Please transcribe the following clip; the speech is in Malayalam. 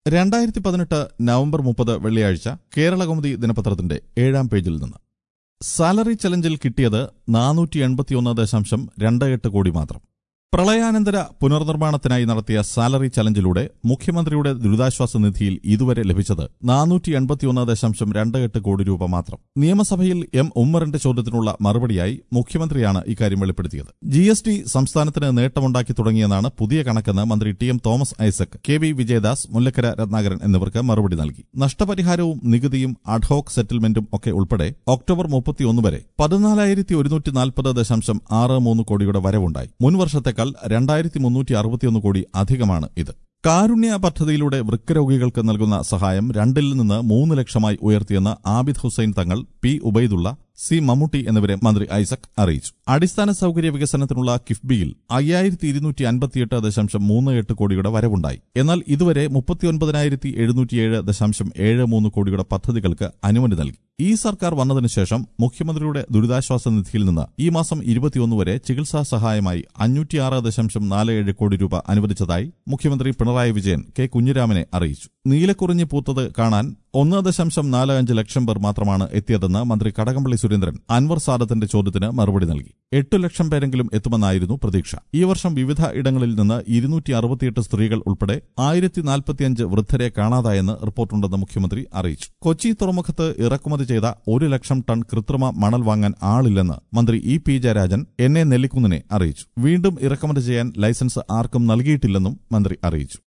രണ്ടായിരത്തി പതിനെട്ട് നവംബർ മുപ്പത് വെള്ളിയാഴ്ച കേരളകൗമുദി ദിനപത്രത്തിന്റെ ഏഴാം പേജിൽ നിന്ന് സാലറി ചലഞ്ചിൽ കിട്ടിയത് നാനൂറ്റി എൺപത്തിയൊന്ന് ദശാംശം രണ്ട് എട്ട് കോടി മാത്രം പ്രളയാനന്തര പുനർനിർമ്മാണത്തിനായി നടത്തിയ സാലറി ചലഞ്ചിലൂടെ മുഖ്യമന്ത്രിയുടെ ദുരിതാശ്വാസ നിധിയിൽ ഇതുവരെ ലഭിച്ചത് നാനൂറ്റി എൺപത്തിയൊന്ന് ദശാംശം രണ്ട് എട്ട് കോടി രൂപ മാത്രം നിയമസഭയിൽ എം ഉമ്മറിന്റെ ചോദ്യത്തിനുള്ള മറുപടിയായി മുഖ്യമന്ത്രിയാണ് ഇക്കാര്യം വെളിപ്പെടുത്തിയത് ജി എസ് ടി സംസ്ഥാനത്തിന് നേട്ടമുണ്ടാക്കി തുടങ്ങിയെന്നാണ് പുതിയ കണക്കെന്ന് മന്ത്രി T M Thomas Isaac K V Vijayadas Mullakkara Ratnakaran എന്നിവർക്ക് മറുപടി നൽകി നഷ്ടപരിഹാരവും നികുതിയും അഡ്ഹോക് സെറ്റിൽമെന്റും ഒക്കെ ഉൾപ്പെടെ ഒക്ടോബർ മുപ്പത്തിയൊന്ന് വരെ പതിനാലായിരത്തി ഒരുന്നൂറ്റി നാൽപ്പത് ദശാംശം ആറ് മൂന്ന് കോടിയുടെ വരവുണ്ടായി മുൻ വർഷത്തെക്കാൾ രണ്ടായിരത്തി മുന്നൂറ്റി അറുപത്തിയൊന്ന് കോടി അധികമാണ് ഇത് കാരുണ്യ പദ്ധതിയിലൂടെ വൃക്കരോഗികൾക്ക് നൽകുന്ന സഹായം രണ്ടിൽ നിന്ന് മൂന്ന് ലക്ഷമായി ഉയർത്തിയെന്ന് ആബിദ് ഹുസൈൻ തങ്ങൾ പി ഉബൈദുള്ള സി മമ്മൂട്ടി എന്നിവരെ മന്ത്രി ഐസക് അറിയിച്ചു അടിസ്ഥാന സൌകര്യ വികസനത്തിനുള്ള കിഫ്ബിയിൽ അയ്യായിരത്തി ഇരുന്നൂറ്റി അൻപത്തിയെട്ട് ദശാംശം മൂന്ന് എട്ട് കോടിയുടെ വരവുണ്ടായി എന്നാൽ ഇതുവരെ മുപ്പത്തിയൊൻപതിനായിരത്തി എഴുന്നൂറ്റിയേഴ് ദശാംശം ഏഴ് മൂന്ന് കോടിയുടെ പദ്ധതികൾക്ക് അനുമതി നൽകി ഈ സർക്കാർ വന്നതിനു ശേഷം മുഖ്യമന്ത്രിയുടെ ദുരിതാശ്വാസ നിധിയിൽ നിന്ന് ഈ മാസം ഇരുപത്തിയൊന്ന് വരെ ചികിത്സാ സഹായമായി അഞ്ഞൂറ്റിയാറ് ദശാംശം നാല് ഏഴ് കോടി രൂപ അനുവദിച്ചതായി മുഖ്യമന്ത്രി പിണറായി വിജയൻ കെ കുഞ്ഞിരാമനെ അറിയിച്ചു നീലക്കുറിഞ്ഞി പൂത്തത് കാണാൻ ഒന്ന് ദശാംശം നാല് അഞ്ച് ലക്ഷം പേർ മാത്രമാണ് എത്തിയതെന്ന് മന്ത്രി കടകംപള്ളി സുരേന്ദ്രൻ അൻവർ സാദത്തിന്റെ ചോദ്യത്തിന് മറുപടി നൽകി എട്ട് ലക്ഷം പേരെങ്കിലും എത്തുമെന്നായിരുന്നു പ്രതീക്ഷ ഈ വർഷം വിവിധ ഇടങ്ങളിൽ നിന്ന് ഇരുന്നൂറ്റി അറുപത്തിയെട്ട് സ്ത്രീകൾ ഉൾപ്പെടെ ആയിരത്തി നാൽപ്പത്തിയഞ്ച് വൃദ്ധരെ കാണാതായെന്ന് റിപ്പോർട്ടുണ്ടെന്ന് മുഖ്യമന്ത്രി അറിയിച്ചു കൊച്ചി തുറമുഖത്ത് ഇറക്കുമതി ചെയ്ത ഒരു ലക്ഷം ടൺ കൃത്രിമ മണൽ വാങ്ങാൻ ആളില്ലെന്ന് മന്ത്രി E P Jayarajan N A നെല്ലിക്കുന്നിനെ അറിയിച്ചു വീണ്ടും ഇറക്കുമതി ചെയ്യാൻ ലൈസൻസ് ആർക്കും നൽകിയിട്ടില്ലെന്നും മന്ത്രി അറിയിച്ചു